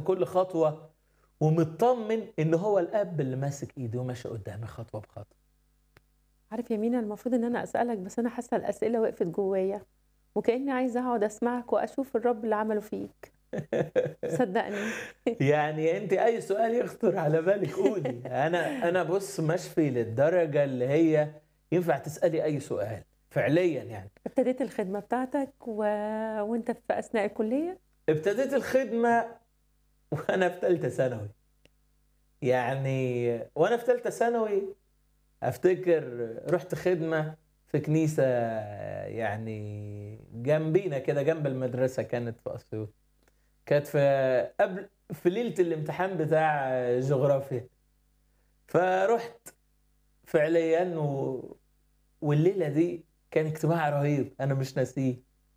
كل خطوه ومطمن ان هو الاب اللي ماسك ايدي وماشي قدامي خطوه بخطوه عارف يا مينا المفروض ان انا اسالك بس انا حاسه الاسئله وقفت جوايا وكاني عايزه اقعد اسمعك واشوف الرب اللي عمله فيك صدقني يعني انت اي سؤال يخطر على بالك قولي انا انا بص مشفي للدرجه اللي هي ينفع تسالي اي سؤال فعليا يعني ابتديت الخدمه بتاعتك و... وانت في اثناء الكليه ابتديت الخدمه وانا في ثالثه ثانوي يعني وانا في ثالثه ثانوي افتكر رحت خدمه في كنيسه يعني جنبينا كده جنب المدرسه كانت في اسيوط كانت في قبل في ليله الامتحان بتاع جغرافيا فرحت فعليا و... والليله دي كان اجتماع رهيب انا مش ناسيه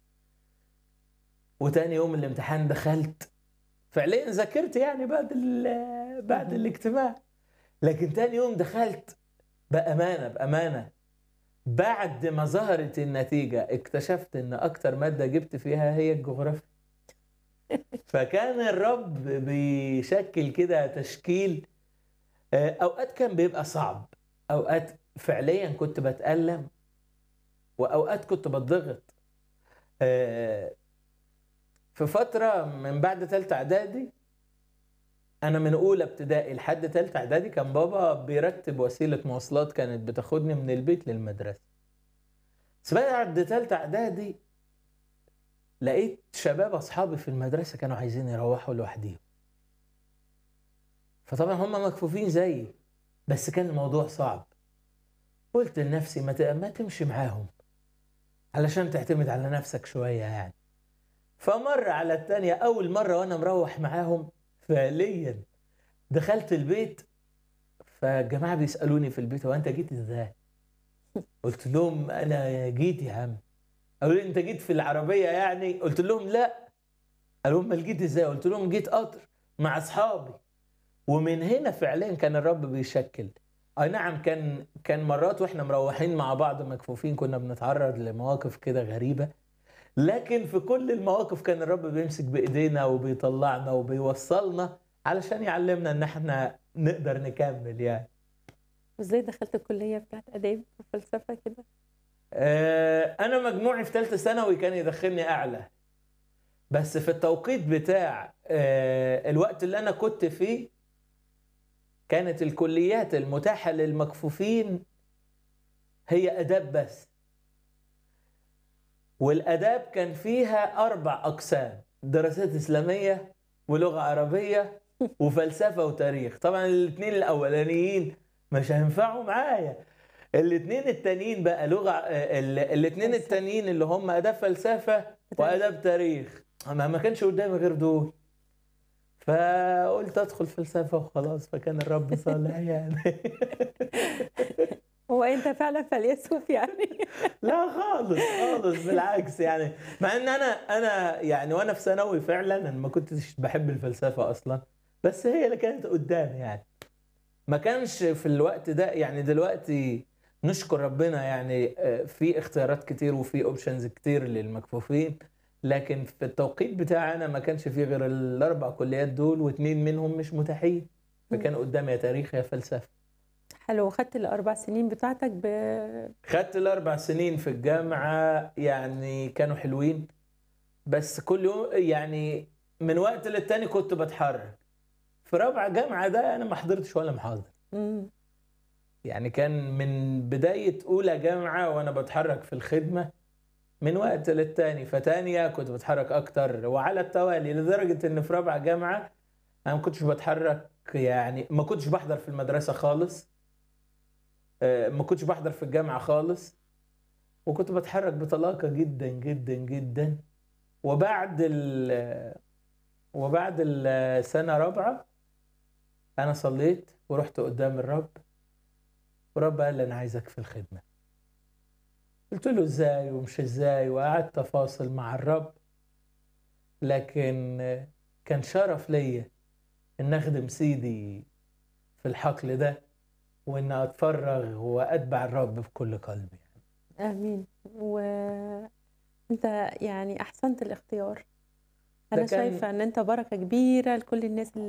وتاني يوم الامتحان دخلت فعليا ذاكرت يعني بعد ال... بعد الاجتماع لكن تاني يوم دخلت بامانه بامانه بعد ما ظهرت النتيجه اكتشفت ان اكتر ماده جبت فيها هي الجغرافيا فكان الرب بيشكل كده تشكيل اوقات كان بيبقى صعب اوقات فعليا كنت بتألم واوقات كنت بتضغط في فتره من بعد ثالثه اعدادي انا من اولى ابتدائي لحد ثالثه اعدادي كان بابا بيرتب وسيله مواصلات كانت بتاخدني من البيت للمدرسه بس بعد ثالثه اعدادي لقيت شباب اصحابي في المدرسه كانوا عايزين يروحوا لوحديهم فطبعا هم مكفوفين زيي بس كان الموضوع صعب قلت لنفسي ما ما تمشي معاهم علشان تعتمد على نفسك شويه يعني فمر على التانية أول مرة وأنا مروح معاهم فعليا دخلت البيت فالجماعة بيسألوني في البيت هو أنت جيت إزاي؟ قلت لهم أنا جيت يا عم قالوا لي أنت جيت في العربية يعني؟ قلت لهم لا قالوا امال جيت إزاي؟ قلت لهم جيت قطر مع أصحابي ومن هنا فعليا كان الرب بيشكل اي نعم كان كان مرات واحنا مروحين مع بعض مكفوفين كنا بنتعرض لمواقف كده غريبه لكن في كل المواقف كان الرب بيمسك بايدينا وبيطلعنا وبيوصلنا علشان يعلمنا ان احنا نقدر نكمل يعني وازاي دخلت الكليه بتاعت اداب وفلسفه كده آه انا مجموعي في ثالثه ثانوي كان يدخلني اعلى بس في التوقيت بتاع آه الوقت اللي انا كنت فيه كانت الكليات المتاحه للمكفوفين هي اداب بس والاداب كان فيها اربع اقسام دراسات اسلاميه ولغه عربيه وفلسفه وتاريخ طبعا الاثنين الاولانيين مش هينفعوا معايا الاثنين التانيين بقى لغه الاثنين التانيين اللي هم اداب فلسفه واداب تاريخ ما كانش قدامي غير دول فقلت ادخل فلسفه وخلاص فكان الرب صالح يعني هو انت فعلا فيلسوف يعني لا خالص خالص بالعكس يعني مع ان انا انا يعني وانا في ثانوي فعلا انا ما كنتش بحب الفلسفه اصلا بس هي اللي كانت قدامي يعني ما كانش في الوقت ده يعني دلوقتي نشكر ربنا يعني في اختيارات كتير وفي اوبشنز كتير للمكفوفين لكن في التوقيت بتاعي انا ما كانش فيه غير الاربع كليات دول واثنين منهم مش متاحين فكان قدامي يا تاريخ يا فلسفه حلو وخدت الاربع سنين بتاعتك ب... خدت الاربع سنين في الجامعه يعني كانوا حلوين بس كل يوم يعني من وقت للتاني كنت بتحرك في رابعه جامعه ده انا ما حضرتش ولا محاضره يعني كان من بدايه اولى جامعه وانا بتحرك في الخدمه من وقت للتاني فتانية كنت بتحرك اكتر وعلى التوالي لدرجه ان في رابعه جامعه انا ما كنتش بتحرك يعني ما كنتش بحضر في المدرسه خالص ما كنتش بحضر في الجامعة خالص وكنت بتحرك بطلاقة جدا جدا جدا وبعد ال وبعد السنة رابعة أنا صليت ورحت قدام الرب ورب قال لي أنا عايزك في الخدمة قلت له إزاي ومش إزاي وقعدت أفاصل مع الرب لكن كان شرف ليا إن أخدم سيدي في الحقل ده وان اتفرغ واتبع الرب بكل قلبي يعني. امين وانت يعني احسنت الاختيار انا ده كان شايفه ان انت بركه كبيره لكل الناس اللي